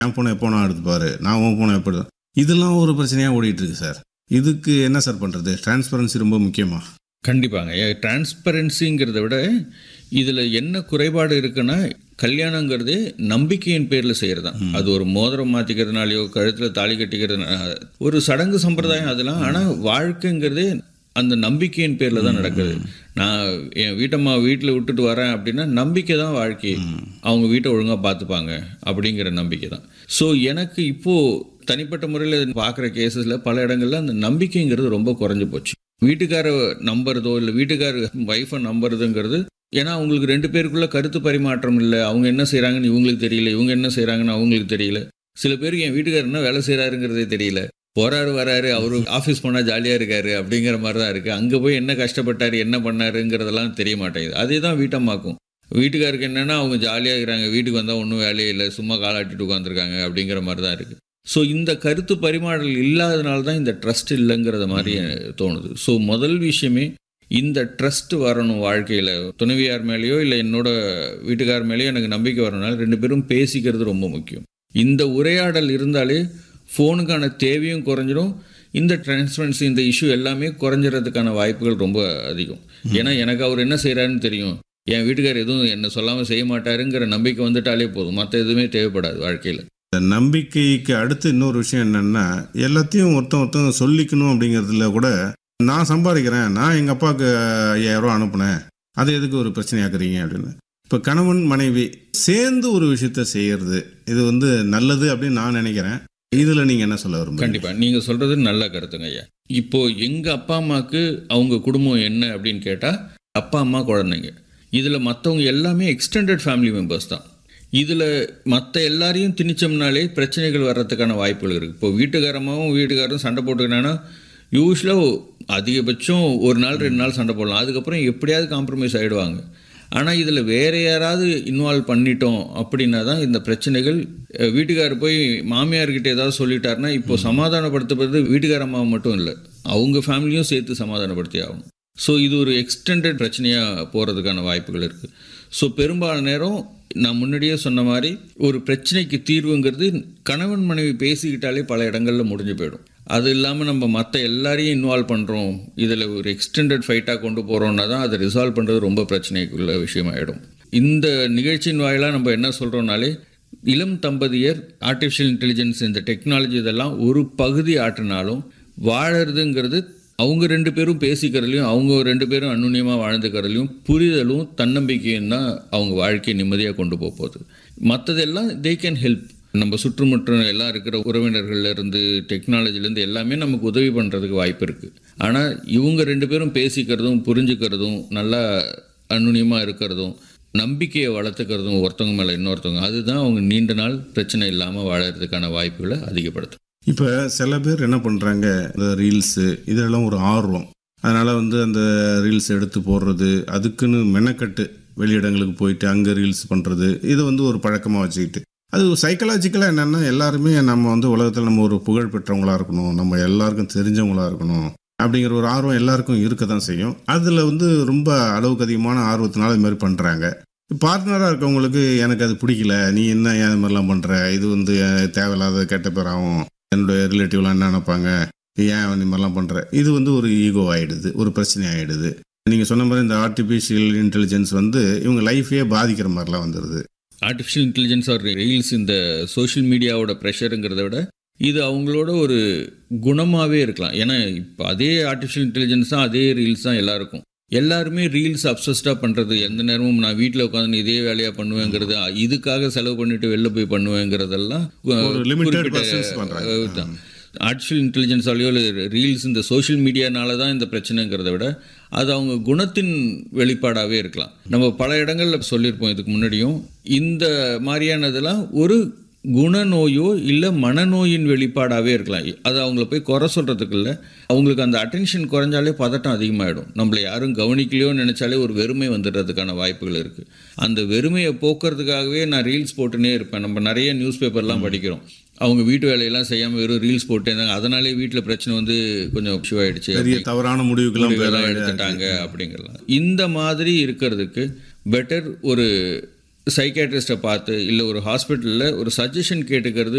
என் ஃபோனை எப்போ நான் எடுத்துப்பாரு நான் உன் ஃபோனை எப்படி இதெல்லாம் ஒரு பிரச்சனையாக ஓடிட்டு இருக்கு சார் இதுக்கு என்ன சார் பண்ணுறது டிரான்ஸ்பரன்சி ரொம்ப முக்கியமா கண்டிப்பாங்க டிரான்ஸ்பரன்சிங்கிறத விட இதில் என்ன குறைபாடு இருக்குன்னா கல்யாணங்கிறதே நம்பிக்கையின் பேரில் செய்கிறது தான் அது ஒரு மோதிரம் மாற்றிக்கிறதுனாலையோ கழுத்தில் தாலி கட்டிக்கிறதுனால ஒரு சடங்கு சம்பிரதாயம் அதெல்லாம் ஆனால் வாழ்க்கைங்கிறதே அந்த நம்பிக்கையின் பேரில் தான் நடக்குது நான் என் வீட்டம்மா வீட்டில் விட்டுட்டு வரேன் அப்படின்னா நம்பிக்கை தான் வாழ்க்கை அவங்க வீட்டை ஒழுங்காக பார்த்துப்பாங்க அப்படிங்கிற நம்பிக்கை தான் ஸோ எனக்கு இப்போது தனிப்பட்ட முறையில் பார்க்குற கேசஸில் பல இடங்கள்ல அந்த நம்பிக்கைங்கிறது ரொம்ப குறைஞ்சு போச்சு வீட்டுக்கார நம்புறதோ இல்லை வீட்டுக்கார ஒய்ஃபை நம்புறதுங்கிறது ஏன்னா அவங்களுக்கு ரெண்டு பேருக்குள்ள கருத்து பரிமாற்றம் இல்லை அவங்க என்ன செய்கிறாங்கன்னு இவங்களுக்கு தெரியல இவங்க என்ன செய்கிறாங்கன்னு அவங்களுக்கு தெரியல சில பேருக்கு என் வீட்டுக்காரர் என்ன வேலை செய்கிறாருங்கிறதே தெரியல போறாரு வராரு அவரு ஆஃபீஸ் போனால் ஜாலியாக இருக்காரு அப்படிங்கிற மாதிரி தான் இருக்குது அங்கே போய் என்ன கஷ்டப்பட்டாரு என்ன பண்ணாருங்கிறதெல்லாம் தெரிய மாட்டேங்குது அதே தான் வீட்டம்மாக்கும் வீட்டுக்காருக்கு என்னென்னா அவங்க ஜாலியாக இருக்கிறாங்க வீட்டுக்கு வந்தால் ஒன்றும் வேலையே இல்லை சும்மா காலாட்டிட்டு உட்காந்துருக்காங்க அப்படிங்கிற மாதிரி தான் இருக்குது ஸோ இந்த கருத்து பரிமாறல் இல்லாதனால தான் இந்த ட்ரஸ்ட் இல்லைங்கிறத மாதிரி தோணுது ஸோ முதல் விஷயமே இந்த ட்ரஸ்ட் வரணும் வாழ்க்கையில் துணைவியார் மேலேயோ இல்லை என்னோட வீட்டுக்கார் மேலேயோ எனக்கு நம்பிக்கை வரணும்னால ரெண்டு பேரும் பேசிக்கிறது ரொம்ப முக்கியம் இந்த உரையாடல் இருந்தாலே ஃபோனுக்கான தேவையும் குறைஞ்சிடும் இந்த டிரான்ஸ்பரன்சி இந்த இஷ்யூ எல்லாமே குறைஞ்சிறதுக்கான வாய்ப்புகள் ரொம்ப அதிகம் ஏன்னா எனக்கு அவர் என்ன செய்கிறாருன்னு தெரியும் என் வீட்டுக்கார் எதுவும் என்ன சொல்லாமல் செய்ய மாட்டாருங்கிற நம்பிக்கை வந்துட்டாலே போதும் மற்ற எதுவுமே தேவைப்படாது வாழ்க்கையில் இந்த நம்பிக்கைக்கு அடுத்து இன்னொரு விஷயம் என்னன்னா எல்லாத்தையும் ஒருத்தன் ஒருத்தன் சொல்லிக்கணும் அப்படிங்கிறதுல கூட நான் சம்பாதிக்கிறேன் நான் எங்கள் அப்பாவுக்கு ஐயாயிரம் ரூபா அனுப்புனேன் அது எதுக்கு ஒரு பிரச்சனையாக்குறீங்க அப்படின்னு இப்போ கணவன் மனைவி சேர்ந்து ஒரு விஷயத்த செய்யறது இது வந்து நல்லது அப்படின்னு நான் நினைக்கிறேன் இதில் நீங்கள் என்ன சொல்ல விரும்புறீங்க கண்டிப்பாக நீங்கள் சொல்கிறது நல்ல கருத்துங்க ஐயா இப்போ எங்கள் அப்பா அம்மாவுக்கு அவங்க குடும்பம் என்ன அப்படின்னு கேட்டால் அப்பா அம்மா குழந்தைங்க இதில் மற்றவங்க எல்லாமே எக்ஸ்டெண்டட் ஃபேமிலி மெம்பர்ஸ் தான் இதில் மற்ற எல்லாரையும் திணிச்சோம்னாலே பிரச்சனைகள் வர்றதுக்கான வாய்ப்புகள் இருக்குது இப்போ வீட்டுக்காரமாவும் வீட்டுக்காரரும் சண்டை போட்டுக்கினான்னா யூஸ்வலாக அதிகபட்சம் ஒரு நாள் ரெண்டு நாள் சண்டை போடலாம் அதுக்கப்புறம் எப்படியாவது காம்ப்ரமைஸ் ஆகிடுவாங்க ஆனால் இதில் வேற யாராவது இன்வால்வ் பண்ணிட்டோம் அப்படின்னா தான் இந்த பிரச்சனைகள் அஹ், வீட்டுக்காரர் போய் மாமியார்கிட்ட ஏதாவது சொல்லிட்டாருன்னா இப்போ சமாதானப்படுத்துறது வீட்டுக்கார அம்மா மட்டும் இல்லை அவங்க ஃபேமிலியும் சேர்த்து சமாதானப்படுத்தி ஆகணும் ஸோ இது ஒரு எக்ஸ்டெண்டட் பிரச்சனையாக போகிறதுக்கான வாய்ப்புகள் இருக்குது ஸோ பெரும்பாலான நேரம் நான் முன்னாடியே சொன்ன மாதிரி ஒரு பிரச்சனைக்கு தீர்வுங்கிறது கணவன் மனைவி பேசிக்கிட்டாலே பல இடங்களில் முடிஞ்சு போயிடும் அது இல்லாமல் நம்ம மற்ற எல்லாரையும் இன்வால்வ் பண்ணுறோம் இதில் ஒரு எக்ஸ்டெண்டட் ஃபைட்டாக கொண்டு போகிறோன்னா தான் அதை ரிசால்வ் பண்ணுறது ரொம்ப பிரச்சனைக்குள்ள விஷயமாயிடும் இந்த நிகழ்ச்சியின் வாயிலாக நம்ம என்ன சொல்கிறோம்னாலே இளம் தம்பதியர் ஆர்டிஃபிஷியல் இன்டெலிஜென்ஸ் இந்த டெக்னாலஜி இதெல்லாம் ஒரு பகுதி ஆற்றினாலும் வாழறதுங்கிறது அவங்க ரெண்டு பேரும் பேசிக்கிறதுலையும் அவங்க ரெண்டு பேரும் அந்யுன்யமாக வாழ்ந்துக்கிறதுலையும் புரிதலும் தன்னம்பிக்கையும் தான் அவங்க வாழ்க்கையை நிம்மதியாக கொண்டு போக போகுது மற்றதெல்லாம் தே கேன் ஹெல்ப் நம்ம சுற்றுமுற்றும் எல்லாம் இருக்கிற உறவினர்கள்ல இருந்து டெக்னாலஜிலேருந்து எல்லாமே நமக்கு உதவி பண்ணுறதுக்கு வாய்ப்பு இருக்குது ஆனால் இவங்க ரெண்டு பேரும் பேசிக்கிறதும் புரிஞ்சுக்கிறதும் நல்லா அந்யுன்யமாக இருக்கிறதும் நம்பிக்கையை வளர்த்துக்கிறதும் ஒருத்தவங்க மேலே இன்னொருத்தவங்க அதுதான் அவங்க நீண்ட நாள் பிரச்சனை இல்லாமல் வாழறதுக்கான வாய்ப்புகளை அதிகப்படுத்தும் இப்போ சில பேர் என்ன பண்ணுறாங்க இந்த ரீல்ஸு இதெல்லாம் ஒரு ஆர்வம் அதனால் வந்து அந்த ரீல்ஸ் எடுத்து போடுறது அதுக்குன்னு மெனக்கட்டு வெளியிடங்களுக்கு போயிட்டு அங்கே ரீல்ஸ் பண்ணுறது இது வந்து ஒரு பழக்கமாக வச்சுக்கிட்டு அது சைக்கலாஜிக்கலாக என்னென்னா எல்லாருமே நம்ம வந்து உலகத்தில் நம்ம ஒரு புகழ் பெற்றவங்களா இருக்கணும் நம்ம எல்லாருக்கும் தெரிஞ்சவங்களா இருக்கணும் அப்படிங்கிற ஒரு ஆர்வம் எல்லாருக்கும் இருக்க தான் செய்யும் அதில் வந்து ரொம்ப அளவுக்கு அதிகமான ஆர்வத்தினால இது மாதிரி பண்ணுறாங்க பார்ட்னராக இருக்கவங்களுக்கு எனக்கு அது பிடிக்கல நீ என்ன ஏன் இது மாதிரிலாம் பண்ணுற இது வந்து அஹ், தேவையில்லாத கெட்ட பேர் ஆகும் என்னுடைய ரிலேட்டிவ்லாம் என்ன நினைப்பாங்க ஏன் இந்த மாதிரிலாம் பண்ணுற இது வந்து ஒரு ஈகோ ஆகிடுது ஒரு பிரச்சனை ஆகிடுது நீங்கள் சொன்ன மாதிரி இந்த ஆர்டிஃபிஷியல் இன்டெலிஜென்ஸ் வந்து இவங்க லைஃபையே பாதிக்கிற மாதிரிலாம் வந்துடுது ஆர்டிஃபிஷியல் இன்டெலிஜென்ஸ் ஆர் ரீல்ஸ் இந்த சோஷியல் மீடியாவோட ப்ரெஷருங்கிறத விட இது அவங்களோட ஒரு குணமாகவே இருக்கலாம் ஏன்னா இப்போ அதே ஆர்டிஃபிஷியல் இன்டெலிஜென்ஸ் தான் அதே ரீல்ஸ் தான் எல்லாருக்கும் எல்லாருமே ரீல்ஸ் அப்சஸ்டாக பண்ணுறது எந்த நேரமும் நான் வீட்டில் உட்காந்து இதே வேலையாக பண்ணுவேங்கிறது இதுக்காக செலவு பண்ணிட்டு வெளில போய் பண்ணுவேங்கிறதெல்லாம் ஒரு limited குறிப்பிட்ட, persons பண்றாங்க. அஹ், தான். ஆர்டிஃபிஷியல் இன்டெலிஜென்ஸாலேயோ இல்லை ரீல்ஸ் இந்த சோஷியல் மீடியானால தான் இந்த பிரச்சனைங்கிறத விட அது அவங்க குணத்தின் வெளிப்பாடாகவே இருக்கலாம் நம்ம பல இடங்களில் சொல்லியிருப்போம் இதுக்கு முன்னாடியும் இந்த மாதிரியானதெல்லாம் ஒரு குணநோயோ இல்லை மனநோயின் வெளிப்பாடாகவே இருக்கலாம் அது அவங்கள போய் குறை சொல்கிறதுக்கு இல்லை அவங்களுக்கு அந்த அட்டென்ஷன் குறைஞ்சாலே பதட்டம் அதிகமாகிடும் நம்மளை யாரும் கவனிக்கலையோன்னு நினச்சாலே ஒரு வெறுமை வந்துடுறதுக்கான வாய்ப்புகள் இருக்குது அந்த வெறுமையை போக்குறதுக்காகவே நான் ரீல்ஸ் போட்டுனே இருப்பேன் நம்ம நிறைய நியூஸ் பேப்பர்லாம் படிக்கிறோம் அவங்க வீட்டு வேலையெல்லாம் செய்யாமல் வெறும் ரீல்ஸ் போட்டே இருந்தாங்க அதனாலே வீட்டில் பிரச்சனை வந்து கொஞ்சம் இஷ்யூ ஆயிடுச்சு பெரிய தவறான முடிவுக்கெல்லாம் முடிவெல்லாம் போயிடாது. எடுத்துட்டாங்க அப்படிங்கிறலாம் இந்த மாதிரி இருக்கிறதுக்கு பெட்டர் ஒரு சைக்காட்ரிஸ்ட்டை பார்த்து இல்லை ஒரு ஹாஸ்பிட்டலில் ஒரு சஜஷன் கேட்டுக்கிறது